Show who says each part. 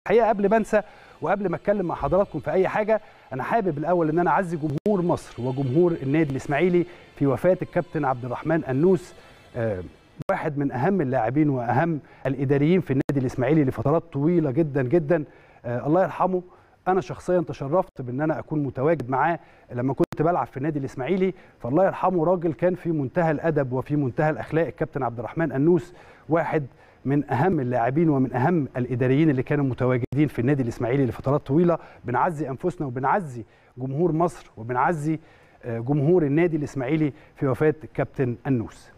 Speaker 1: الحقيقه قبل ما انسى وقبل ما اتكلم مع حضراتكم في اي حاجه انا حابب الاول ان انا اعزي جمهور مصر وجمهور النادي الاسماعيلي في وفاه الكابتن عبد الرحمن النوس آه، واحد من اهم اللاعبين واهم الاداريين في النادي الاسماعيلي لفترات طويله جدا جدا آه، الله يرحمه انا شخصيا تشرفت بان انا اكون متواجد معاه لما كنت بلعب في النادي الاسماعيلي فالله يرحمه راجل كان في منتهى الادب وفي منتهى الاخلاق الكابتن عبد الرحمن النوس واحد من اهم اللاعبين ومن اهم الاداريين اللي كانوا متواجدين في النادي الاسماعيلي لفترات طويله بنعزي انفسنا وبنعزي جمهور مصر وبنعزي آه، جمهور النادي الاسماعيلي في وفاه الكابتن النوس